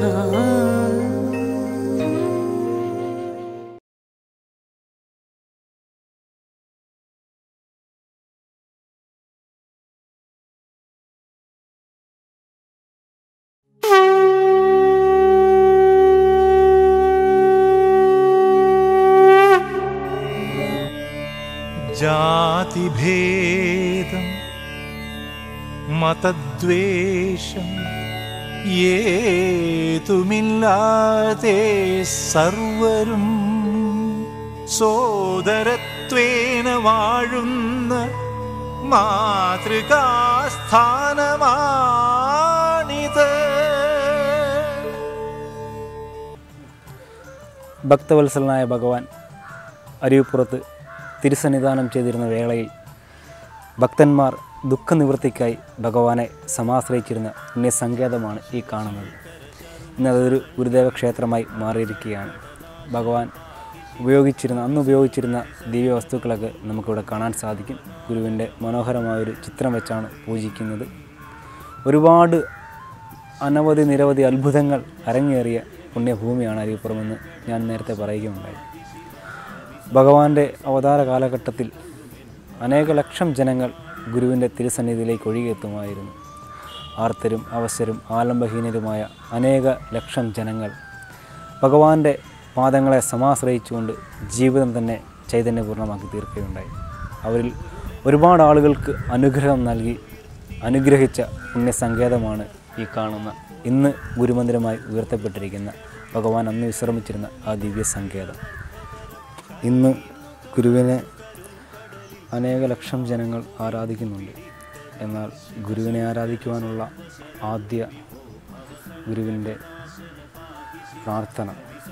ജാതിഭേദം മതദ്വേഷം ഏതുമില്ലാതെ സർവരും സോദരത്വേന വാഴുന്ന മാതൃകാസ്ഥാനമാണിത് ഭക്തവത്സലനായ ഭഗവാൻ അരിവുപ്പുറത്ത് തിരുസന്നിധാനം ചെയ്തിരുന്ന വേളയിൽ ഭക്തന്മാർ ദുഃഖനിവൃത്തിക്കായി ഭഗവാനെ സമാശ്രയിച്ചിരുന്ന പുണ്യസങ്കേതമാണ് ഈ കാണുന്നത് ഇന്നതൊരു ഗുരുദേവ ക്ഷേത്രമായി മാറിയിരിക്കുകയാണ് ഭഗവാൻ ഉപയോഗിച്ചിരുന്ന അന്ന് ഉപയോഗിച്ചിരുന്ന ദിവ്യ വസ്തുക്കളൊക്കെ നമുക്കിവിടെ കാണാൻ സാധിക്കും ഗുരുവിൻ്റെ മനോഹരമായൊരു ചിത്രം വെച്ചാണ് പൂജിക്കുന്നത് ഒരുപാട് അനവധി നിരവധി അത്ഭുതങ്ങൾ അരങ്ങേറിയ പുണ്യഭൂമിയാണ് അരിപ്പുറമെന്ന് ഞാൻ നേരത്തെ പറയുകയുണ്ടായി ഭഗവാന്റെ അവതാര കാലഘട്ടത്തിൽ അനേക ലക്ഷം ജനങ്ങൾ ഗുരുവിൻ്റെ തിരുസന്നിധിയിലേക്ക് ഒഴുകിയെത്തുമായിരുന്നു ആർത്തരും അവസരും ആലംബഹീനരുമായ അനേക ലക്ഷം ജനങ്ങൾ ഭഗവാന്റെ പാദങ്ങളെ സമാശ്രയിച്ചുകൊണ്ട് ജീവിതം തന്നെ ചൈതന്യപൂർണ്ണമാക്കി തീർക്കുകയുണ്ടായി അവരിൽ ഒരുപാട് ആളുകൾക്ക് അനുഗ്രഹം നൽകി അനുഗ്രഹിച്ച പുണ്യസങ്കേതമാണ് ഈ കാണുന്ന ഇന്ന് ഗുരുമന്ദിരമായി ഉയർത്തപ്പെട്ടിരിക്കുന്ന ഭഗവാൻ അന്ന് വിശ്രമിച്ചിരുന്ന ആ ദിവ്യ സങ്കേതം ഇന്ന് ഗുരുവിനെ അനേക ലക്ഷം ജനങ്ങൾ ആരാധിക്കുന്നുണ്ട് എന്നാൽ ഗുരുവിനെ ആരാധിക്കുവാനുള്ള ആദ്യ ഗുരുവിൻ്റെ പ്രാർത്ഥന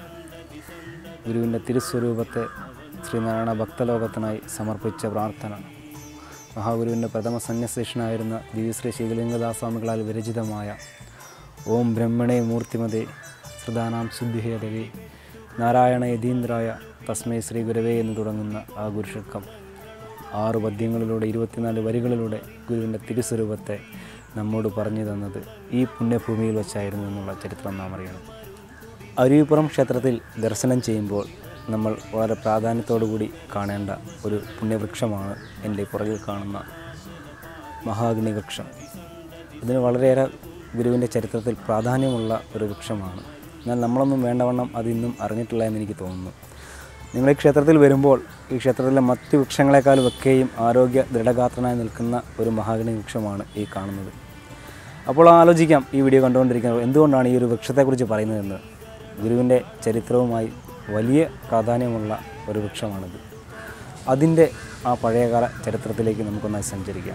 ഗുരുവിൻ്റെ തിരുസ്വരൂപത്തെ ശ്രീനാരായണ ഭക്തലോകത്തിനായി സമർപ്പിച്ച പ്രാർത്ഥന മഹാഗുരുവിൻ്റെ പ്രഥമ സന്യശേഷനായിരുന്ന ദിവ്യശ്രീ ശീലലിംഗദാസ്വാമികളാൽ വിരചിതമായ ഓം ബ്രഹ്മണേ മൂർത്തിമതേ ശ്രുതാനാം ശുദ്ധിഹേതവേ നാരായണ യതീന്ദ്രായ തസ്മൈ ശ്രീ ഗുരവേ എന്ന് തുടങ്ങുന്ന ആ ഗുരുഷക്കം ആറ് പദ്യങ്ങളിലൂടെ ഇരുപത്തിനാല് വരികളിലൂടെ ഗുരുവിൻ്റെ തിരുസ്വരൂപത്തെ നമ്മോട് പറഞ്ഞു തന്നത് ഈ പുണ്യഭൂമിയിൽ വെച്ചായിരുന്നു എന്നുള്ള ചരിത്രം നാം അറിയണം അരുവിപ്പുറം ക്ഷേത്രത്തിൽ ദർശനം ചെയ്യുമ്പോൾ നമ്മൾ വളരെ പ്രാധാന്യത്തോടു കൂടി കാണേണ്ട ഒരു പുണ്യവൃക്ഷമാണ് എൻ്റെ പുറകിൽ കാണുന്ന മഹാഗ്നി വൃക്ഷം ഇതിന് വളരെയേറെ ഗുരുവിൻ്റെ ചരിത്രത്തിൽ പ്രാധാന്യമുള്ള ഒരു വൃക്ഷമാണ് എന്നാൽ നമ്മളൊന്നും വേണ്ടവണ്ണം അതിന്നും അറിഞ്ഞിട്ടില്ല എന്ന് എനിക്ക് തോന്നുന്നു നിങ്ങൾ ഈ ക്ഷേത്രത്തിൽ വരുമ്പോൾ ഈ ക്ഷേത്രത്തിലെ മറ്റ് വൃക്ഷങ്ങളെക്കാളും ഒക്കെയും ആരോഗ്യ ദൃഢഗാത്രനായി നിൽക്കുന്ന ഒരു മഹാഗണി വൃക്ഷമാണ് ഈ കാണുന്നത് അപ്പോൾ ആലോചിക്കാം ഈ വീഡിയോ കണ്ടുകൊണ്ടിരിക്കുന്നത് എന്തുകൊണ്ടാണ് ഈ ഒരു വൃക്ഷത്തെക്കുറിച്ച് പറയുന്നതെന്ന് ഗുരുവിൻ്റെ ചരിത്രവുമായി വലിയ പ്രാധാന്യമുള്ള ഒരു വൃക്ഷമാണിത് അതിൻ്റെ ആ പഴയകാല ചരിത്രത്തിലേക്ക് നമുക്കൊന്നായി സഞ്ചരിക്കാം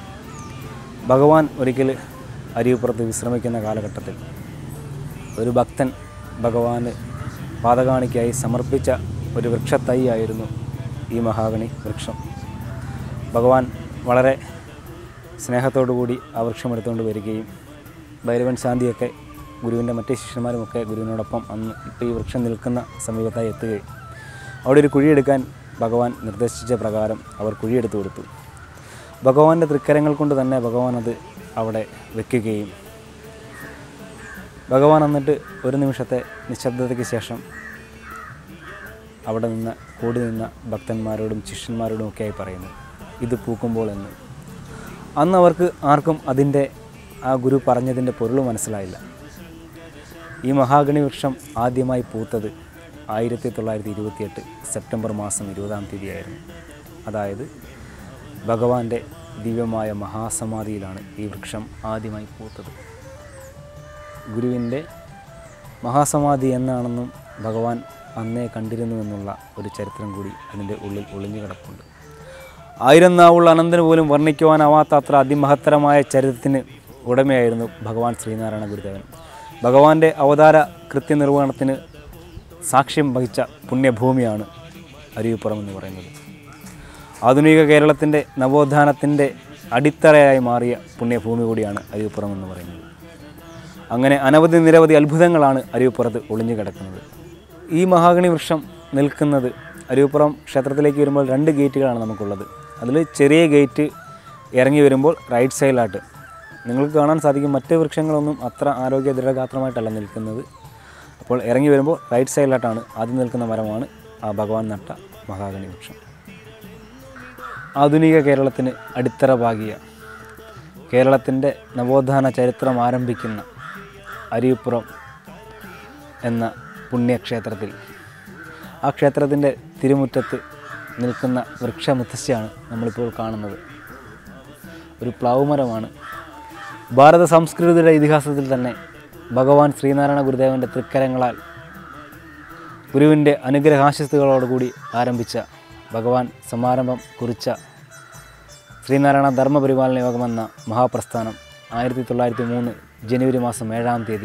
ഭഗവാൻ ഒരിക്കൽ അരിയപ്പുറത്ത് വിശ്രമിക്കുന്ന കാലഘട്ടത്തിൽ ഒരു ഭക്തൻ ഭഗവാന് പാതകാണിക്കായി സമർപ്പിച്ച ഒരു വൃക്ഷത്തൈയായിരുന്നു ഈ മഹാഗണി വൃക്ഷം ഭഗവാൻ വളരെ സ്നേഹത്തോടു കൂടി ആ വൃക്ഷം എടുത്തുകൊണ്ട് വരികയും ഭൈരവൻ ശാന്തിയൊക്കെ ഗുരുവിൻ്റെ മറ്റേ ശിഷ്യന്മാരുമൊക്കെ ഗുരുവിനോടൊപ്പം അന്ന് ഇപ്പോൾ ഈ വൃക്ഷം നിൽക്കുന്ന സമീപത്തായി എത്തുകയും അവിടെ ഒരു കുഴിയെടുക്കാൻ ഭഗവാൻ നിർദ്ദേശിച്ച പ്രകാരം അവർ കുഴിയെടുത്തു കൊടുത്തു ഭഗവാന്റെ തൃക്കരങ്ങൾ കൊണ്ട് തന്നെ ഭഗവാൻ അത് അവിടെ വെക്കുകയും ഭഗവാൻ എന്നിട്ട് ഒരു നിമിഷത്തെ നിശബ്ദതയ്ക്ക് ശേഷം അവിടെ നിന്ന് കൂടി നിന്ന ഭക്തന്മാരോടും ശിഷ്യന്മാരോടും ഒക്കെയായി പറയുന്നു ഇത് പൂക്കുമ്പോൾ എന്ന് അന്ന് അവർക്ക് ആർക്കും അതിൻ്റെ ആ ഗുരു പറഞ്ഞതിൻ്റെ പൊരുൾ മനസ്സിലായില്ല ഈ മഹാഗണി വൃക്ഷം ആദ്യമായി പൂത്തത് ആയിരത്തി തൊള്ളായിരത്തി ഇരുപത്തിയെട്ട് സെപ്റ്റംബർ മാസം ഇരുപതാം തീയതിയായിരുന്നു അതായത് ഭഗവാന്റെ ദിവ്യമായ മഹാസമാധിയിലാണ് ഈ വൃക്ഷം ആദ്യമായി പൂത്തത് ഗുരുവിൻ്റെ മഹാസമാധി എന്നാണെന്നും ഭഗവാൻ അന്നേ കണ്ടിരുന്നുവെന്നുള്ള ഒരു ചരിത്രം കൂടി അതിൻ്റെ ഉള്ളിൽ ഒളിഞ്ഞു കിടപ്പുണ്ട് ആയിരം നാവുള്ള അനന്തന് പോലും വർണ്ണിക്കുവാനാവാത്ത അത്ര അതിമഹത്തരമായ ചരിത്രത്തിന് ഉടമയായിരുന്നു ഭഗവാൻ ശ്രീനാരായണ ഗുരുദേവൻ ഭഗവാന്റെ അവതാര കൃത്യനിർവഹണത്തിന് സാക്ഷ്യം വഹിച്ച പുണ്യഭൂമിയാണ് അരുവിപ്പുറം എന്ന് പറയുന്നത് ആധുനിക കേരളത്തിൻ്റെ നവോത്ഥാനത്തിൻ്റെ അടിത്തറയായി മാറിയ പുണ്യഭൂമി കൂടിയാണ് അരുവിപ്പുറം എന്ന് പറയുന്നത് അങ്ങനെ അനവധി നിരവധി അത്ഭുതങ്ങളാണ് അരുവിപ്പുറത്ത് ഒളിഞ്ഞു കിടക്കുന്നത് ഈ മഹാഗണി വൃക്ഷം നിൽക്കുന്നത് അരുവിപ്പുറം ക്ഷേത്രത്തിലേക്ക് വരുമ്പോൾ രണ്ട് ഗേറ്റുകളാണ് നമുക്കുള്ളത് അതിൽ ചെറിയ ഗേറ്റ് ഇറങ്ങി വരുമ്പോൾ റൈറ്റ് സൈഡിലായിട്ട് നിങ്ങൾക്ക് കാണാൻ സാധിക്കും മറ്റ് വൃക്ഷങ്ങളൊന്നും അത്ര ആരോഗ്യ ദൃഢഗാത്രമായിട്ടല്ല നിൽക്കുന്നത് അപ്പോൾ ഇറങ്ങി വരുമ്പോൾ റൈറ്റ് സൈഡിലായിട്ടാണ് ആദ്യം നിൽക്കുന്ന മരമാണ് ആ ഭഗവാൻ നട്ട മഹാഗണി വൃക്ഷം ആധുനിക കേരളത്തിന് അടിത്തറ പാകിയ കേരളത്തിൻ്റെ നവോത്ഥാന ചരിത്രം ആരംഭിക്കുന്ന അരിപ്പുറം എന്ന പുണ്യക്ഷേത്രത്തിൽ ആ ക്ഷേത്രത്തിൻ്റെ തിരുമുറ്റത്ത് നിൽക്കുന്ന വൃക്ഷമുത്തശ്ശിയാണ് നമ്മളിപ്പോൾ കാണുന്നത് ഒരു പ്ലാവുമരമാണ് ഭാരത സംസ്കൃതിയുടെ ഇതിഹാസത്തിൽ തന്നെ ഭഗവാൻ ശ്രീനാരായണ ഗുരുദേവൻ്റെ തൃക്കരങ്ങളാൽ ഗുരുവിൻ്റെ അനുഗ്രഹാശസ്തുകളോടുകൂടി ആരംഭിച്ച ഭഗവാൻ സമാരംഭം കുറിച്ച ശ്രീനാരായണ ധർമ്മപരിപാലന യോഗമെന്ന മഹാപ്രസ്ഥാനം ആയിരത്തി തൊള്ളായിരത്തി മൂന്ന് ജനുവരി മാസം ഏഴാം തീയതി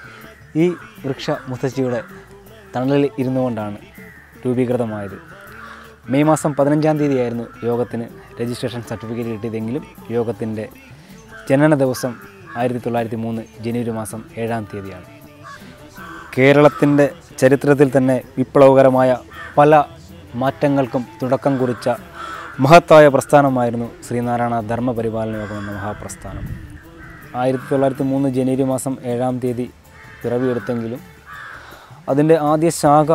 ഈ വൃക്ഷ മുത്തശ്ശിയുടെ തണലിൽ ഇരുന്നുകൊണ്ടാണ് രൂപീകൃതമായത് മെയ് മാസം പതിനഞ്ചാം തീയതിയായിരുന്നു യോഗത്തിന് രജിസ്ട്രേഷൻ സർട്ടിഫിക്കറ്റ് കിട്ടിയതെങ്കിലും യോഗത്തിൻ്റെ ജനന ദിവസം ആയിരത്തി തൊള്ളായിരത്തി മൂന്ന് ജനുവരി മാസം ഏഴാം തീയതിയാണ് കേരളത്തിൻ്റെ ചരിത്രത്തിൽ തന്നെ വിപ്ലവകരമായ പല മാറ്റങ്ങൾക്കും തുടക്കം കുറിച്ച മഹത്തായ പ്രസ്ഥാനമായിരുന്നു ശ്രീനാരായണ ധർമ്മപരിപാലന യോഗം എന്ന മഹാപ്രസ്ഥാനം ആയിരത്തി തൊള്ളായിരത്തി മൂന്ന് ജനുവരി മാസം ഏഴാം തീയതി പിറവിയെടുത്തെങ്കിലും അതിൻ്റെ ആദ്യ ശാഖ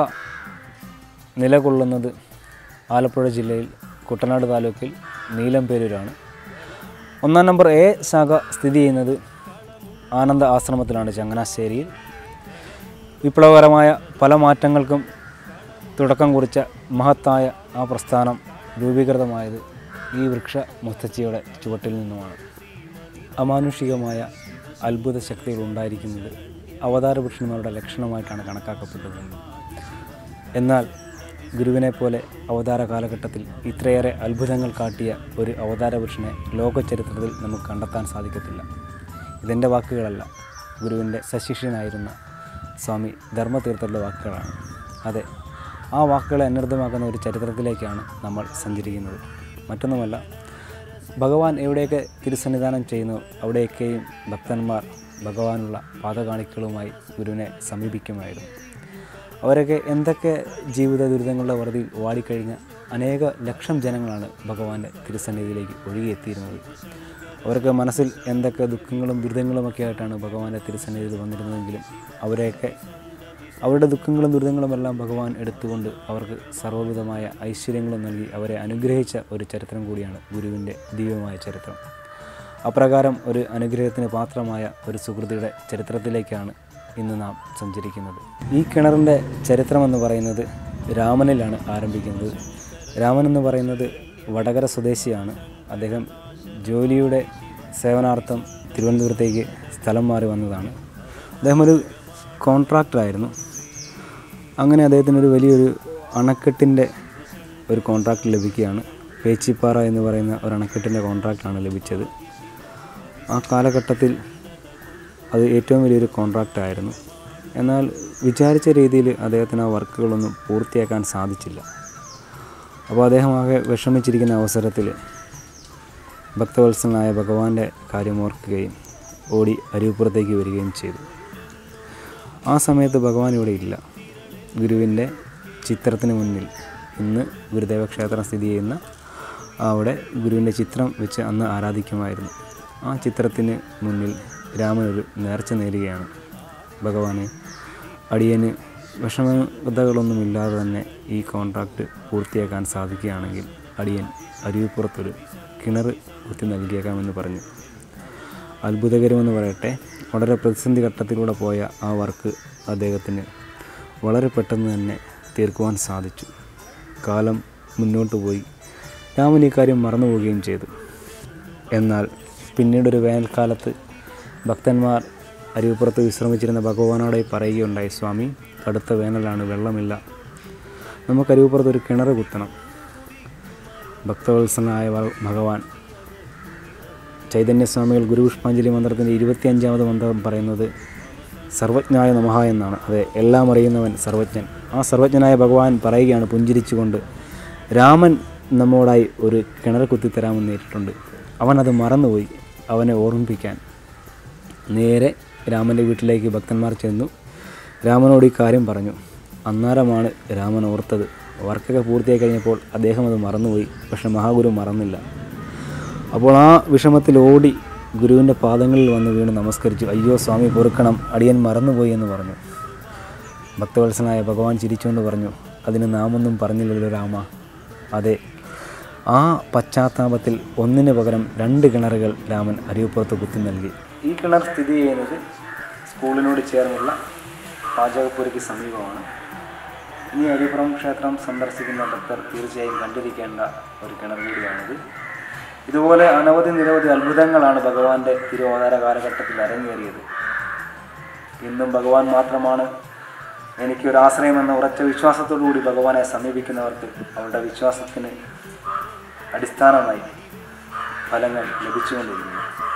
നിലകൊള്ളുന്നത് ആലപ്പുഴ ജില്ലയിൽ കുട്ടനാട് താലൂക്കിൽ നീലംപേരൂരാണ് ഒന്നാം നമ്പർ എ ശാഖ സ്ഥിതി ചെയ്യുന്നത് ആനന്ദ ആശ്രമത്തിലാണ് ചങ്ങനാശ്ശേരിയിൽ വിപ്ലവകരമായ പല മാറ്റങ്ങൾക്കും തുടക്കം കുറിച്ച മഹത്തായ ആ പ്രസ്ഥാനം രൂപീകൃതമായത് ഈ വൃക്ഷ മുത്തച്ഛിയുടെ ചുവട്ടിൽ നിന്നുമാണ് അമാനുഷികമായ അത്ഭുത ശക്തികൾ ഉണ്ടായിരിക്കുന്നത് അവതാര പുരുഷന്മാരുടെ ലക്ഷണമായിട്ടാണ് കണക്കാക്കപ്പെട്ടത് എന്നാൽ ഗുരുവിനെ പോലെ അവതാര കാലഘട്ടത്തിൽ ഇത്രയേറെ അത്ഭുതങ്ങൾ കാട്ടിയ ഒരു അവതാര പുരുഷനെ ലോക ചരിത്രത്തിൽ നമുക്ക് കണ്ടെത്താൻ സാധിക്കത്തില്ല ഇതെൻ്റെ വാക്കുകളല്ല ഗുരുവിൻ്റെ സശിഷ്യനായിരുന്ന സ്വാമി ധർമ്മതീർത്ഥരുടെ വാക്കുകളാണ് അതെ ആ വാക്കുകളെ അനർത്ഥമാക്കുന്ന ഒരു ചരിത്രത്തിലേക്കാണ് നമ്മൾ സഞ്ചരിക്കുന്നത് മറ്റൊന്നുമല്ല ഭഗവാൻ എവിടെയൊക്കെ തിരുസന്നിധാനം ചെയ്യുന്നു അവിടെയൊക്കെയും ഭക്തന്മാർ ഭഗവാനുള്ള പാദകാണിക്കളുമായി ഗുരുവിനെ സമീപിക്കുമായിരുന്നു അവരൊക്കെ എന്തൊക്കെ ജീവിത ദുരിതങ്ങളുടെ വറുതിയിൽ വാടിക്കഴിഞ്ഞ അനേക ലക്ഷം ജനങ്ങളാണ് ഭഗവാന്റെ തിരുസന്നിധിയിലേക്ക് ഒഴുകിയെത്തിയിരുന്നത് അവർക്ക് മനസ്സിൽ എന്തൊക്കെ ദുഃഖങ്ങളും ദുരിതങ്ങളുമൊക്കെ ആയിട്ടാണ് ഭഗവാന്റെ തിരുസന്നിധിയിൽ വന്നിരുന്നതെങ്കിലും അവരെയൊക്കെ അവരുടെ ദുഃഖങ്ങളും ദുരിതങ്ങളും എല്ലാം ഭഗവാൻ എടുത്തുകൊണ്ട് അവർക്ക് സർവ്വവിധമായ ഐശ്വര്യങ്ങളും നൽകി അവരെ അനുഗ്രഹിച്ച ഒരു ചരിത്രം കൂടിയാണ് ഗുരുവിൻ്റെ ദിവ്യമായ ചരിത്രം അപ്രകാരം ഒരു അനുഗ്രഹത്തിന് പാത്രമായ ഒരു സുഹൃത്തിയുടെ ചരിത്രത്തിലേക്കാണ് ഇന്ന് നാം സഞ്ചരിക്കുന്നത് ഈ കിണറിൻ്റെ ചരിത്രമെന്ന് പറയുന്നത് രാമനിലാണ് ആരംഭിക്കുന്നത് രാമൻ എന്ന് പറയുന്നത് വടകര സ്വദേശിയാണ് അദ്ദേഹം ജോലിയുടെ സേവനാർത്ഥം തിരുവനന്തപുരത്തേക്ക് സ്ഥലം മാറി വന്നതാണ് അദ്ദേഹം ഒരു കോൺട്രാക്ടറായിരുന്നു അങ്ങനെ അദ്ദേഹത്തിന് ഒരു വലിയൊരു അണക്കെട്ടിൻ്റെ ഒരു കോൺട്രാക്റ്റ് ലഭിക്കുകയാണ് പേച്ചിപ്പാറ എന്ന് പറയുന്ന ഒരു അണക്കെട്ടിൻ്റെ കോൺട്രാക്റ്റാണ് ലഭിച്ചത് ആ കാലഘട്ടത്തിൽ അത് ഏറ്റവും വലിയൊരു കോൺട്രാക്റ്റ് ആയിരുന്നു എന്നാൽ വിചാരിച്ച രീതിയിൽ അദ്ദേഹത്തിന് ആ വർക്കുകളൊന്നും പൂർത്തിയാക്കാൻ സാധിച്ചില്ല അപ്പോൾ അദ്ദേഹം ആകെ വിഷമിച്ചിരിക്കുന്ന അവസരത്തിൽ ഭക്തവത്സലനായ ഭഗവാന്റെ കാര്യമോർക്കുകയും ഓടി അരിപ്പുറത്തേക്ക് വരികയും ചെയ്തു ആ സമയത്ത് ഭഗവാൻ ഇവിടെ ഇല്ല ഗുരുവിൻ്റെ ചിത്രത്തിന് മുന്നിൽ ഇന്ന് ഗുരുദേവ ക്ഷേത്രം സ്ഥിതി ചെയ്യുന്ന അവിടെ ഗുരുവിൻ്റെ ചിത്രം വെച്ച് അന്ന് ആരാധിക്കുമായിരുന്നു ആ ചിത്രത്തിന് മുന്നിൽ രാമൻ ഒരു നേർച്ച നേരുകയാണ് ഭഗവാനെ അടിയന് വിഷമതകളൊന്നുമില്ലാതെ തന്നെ ഈ കോൺട്രാക്റ്റ് പൂർത്തിയാക്കാൻ സാധിക്കുകയാണെങ്കിൽ അടിയൻ അരുവിപ്പുറത്തൊരു കിണർ കുത്തി നൽകിയേക്കാമെന്ന് പറഞ്ഞു അത്ഭുതകരമെന്ന് പറയട്ടെ വളരെ പ്രതിസന്ധി ഘട്ടത്തിലൂടെ പോയ ആ വർക്ക് അദ്ദേഹത്തിന് വളരെ പെട്ടെന്ന് തന്നെ തീർക്കുവാൻ സാധിച്ചു കാലം മുന്നോട്ട് പോയി രാമൻ ഈ കാര്യം മറന്നുപോവുകയും ചെയ്തു എന്നാൽ പിന്നീടൊരു വേനൽക്കാലത്ത് ഭക്തന്മാർ അരുവിപ്പുറത്ത് വിശ്രമിച്ചിരുന്ന ഭഗവാനോടെ പറയുകയുണ്ടായി സ്വാമി കടുത്ത വേനലാണ് വെള്ളമില്ല നമുക്ക് അരുവിപ്പുറത്ത് ഒരു കിണർ കുത്തണം ഭക്തവത്സനായ ഭ- ഭഗവാൻ ചൈതന്യസ്വാമികൾ ഗുരുപുഷ്പാഞ്ജലി മന്ത്രത്തിൻ്റെ ഇരുപത്തിയഞ്ചാമത് മന്ത്രം പറയുന്നത് സർവജ്ഞായ നമഹ എന്നാണ് അതെ എല്ലാം അറിയുന്നവൻ സർവജ്ഞൻ ആ സർവജ്ഞനായ ഭഗവാൻ പറയുകയാണ് പുഞ്ചിരിച്ചുകൊണ്ട് രാമൻ നമ്മോടായി ഒരു കിണർ കുത്തിത്തരാമെന്ന് നേരിട്ടുണ്ട് അവൻ അത് മറന്നുപോയി അവനെ ഓർമ്മിപ്പിക്കാൻ നേരെ രാമൻ്റെ വീട്ടിലേക്ക് ഭക്തന്മാർ ചെന്നു രാമനോട് ഈ കാര്യം പറഞ്ഞു അന്നേരമാണ് രാമൻ ഓർത്തത് വർക്കൊക്കെ പൂർത്തിയായി കഴിഞ്ഞപ്പോൾ അദ്ദേഹം അത് മറന്നുപോയി പക്ഷെ മഹാഗുരു മറന്നില്ല അപ്പോൾ ആ വിഷമത്തിൽ ഓടി ഗുരുവിൻ്റെ പാദങ്ങളിൽ വന്ന് വീണ് നമസ്കരിച്ചു അയ്യോ സ്വാമി പൊറുക്കണം അടിയൻ മറന്നുപോയി എന്ന് പറഞ്ഞു ഭക്തവത്സനായ ഭഗവാൻ ചിരിച്ചുകൊണ്ട് പറഞ്ഞു അതിന് നാമൊന്നും പറഞ്ഞില്ലല്ലോ രാമ അതെ ആ പശ്ചാത്താപത്തിൽ ഒന്നിന് പകരം രണ്ട് കിണറുകൾ രാമൻ അരിയപ്പുറത്ത് കുത്തി നൽകി ഈ കിണർ സ്ഥിതി ചെയ്യുന്നത് സ്കൂളിനോട് ചേർന്നുള്ള പാചകപ്പുരയ്ക്ക് സമീപമാണ് ഇനി അരിപ്പുറം ക്ഷേത്രം സന്ദർശിക്കുന്ന ഭക്തർ തീർച്ചയായും കണ്ടിരിക്കേണ്ട ഒരു കിണർ കൂടിയാണിത് ഇതുപോലെ അനവധി നിരവധി അത്ഭുതങ്ങളാണ് ഭഗവാന്റെ തിരുവതാര കാലഘട്ടത്തിൽ അരങ്ങേറിയത് ഇന്നും ഭഗവാൻ മാത്രമാണ് എനിക്കൊരു ആശ്രയം എന്ന ഉറച്ച വിശ്വാസത്തോടു കൂടി ഭഗവാനെ സമീപിക്കുന്നവർക്ക് അവരുടെ വിശ്വാസത്തിന് അടിസ്ഥാനമായി ഫലങ്ങൾ ലഭിച്ചുകൊണ്ടിരിക്കുന്നു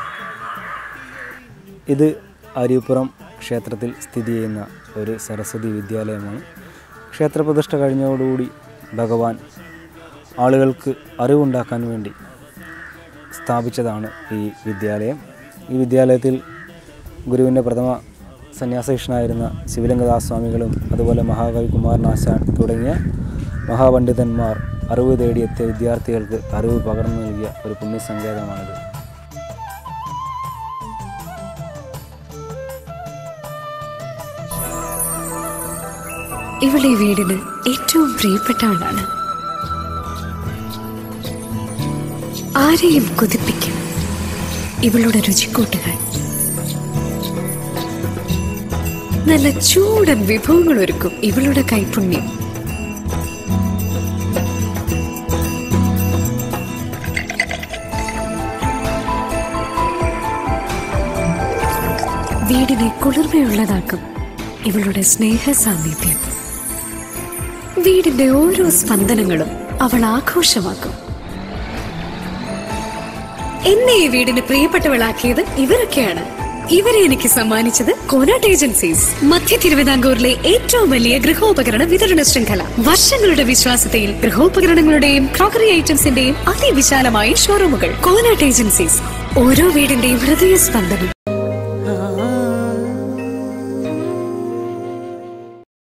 ഇത് അരിപ്പുറം ക്ഷേത്രത്തിൽ സ്ഥിതി ചെയ്യുന്ന ഒരു സരസ്വതി വിദ്യാലയമാണ് ക്ഷേത്രപ്രതിഷ്ഠ കഴിഞ്ഞതോടുകൂടി ഭഗവാൻ ആളുകൾക്ക് അറിവുണ്ടാക്കാൻ വേണ്ടി സ്ഥാപിച്ചതാണ് ഈ വിദ്യാലയം ഈ വിദ്യാലയത്തിൽ ഗുരുവിൻ്റെ പ്രഥമ സന്യാസീഷനായിരുന്ന ശിവലിംഗദാസ് സ്വാമികളും അതുപോലെ മഹാകവി കുമാരനാശാൻ തുടങ്ങിയ മഹാപണ്ഡിതന്മാർ അറിവ് തേടിയെത്തിയ വിദ്യാർത്ഥികൾക്ക് അറിവ് പകർന്നു നൽകിയ ഒരു പുണ്യസങ്കേതമാണിത് ഇവൾ ഈ വീടിന് ഏറ്റവും പ്രിയപ്പെട്ട ആളാണ് ആരെയും കൊതിപ്പിക്കും ഇവളുടെ രുചിക്കൂട്ടുകൾ നല്ല ചൂടൻ വിഭവങ്ങൾ ഒരുക്കും ഇവളുടെ കൈപുണ്യം വീടിനെ കുളിർമയുള്ളതാക്കും ഇവളുടെ സ്നേഹ സാമീപ്യം വീടിന്റെ ഓരോ സ്പന്ദനങ്ങളും അവൾ ആഘോഷമാക്കും എന്നെ ഈ വീടിന് പ്രിയപ്പെട്ടവളാക്കിയത് ഇവരൊക്കെയാണ് ഇവരെ എനിക്ക് സമ്മാനിച്ചത് കോനാട്ട് ഏജൻസീസ് മധ്യ തിരുവിതാംകൂറിലെ ഏറ്റവും വലിയ ഗൃഹോപകരണ വിതരണ ശൃംഖല വർഷങ്ങളുടെ വിശ്വാസതയിൽ ഗൃഹോപകരണങ്ങളുടെയും ക്രോക്കറി ഐറ്റംസിന്റെയും അതിവിശാലമായ ഷോറൂമുകൾ കോനാട്ട് ഏജൻസീസ് ഓരോ വീടിന്റെയും ഹൃദയ സ്പന്ദനം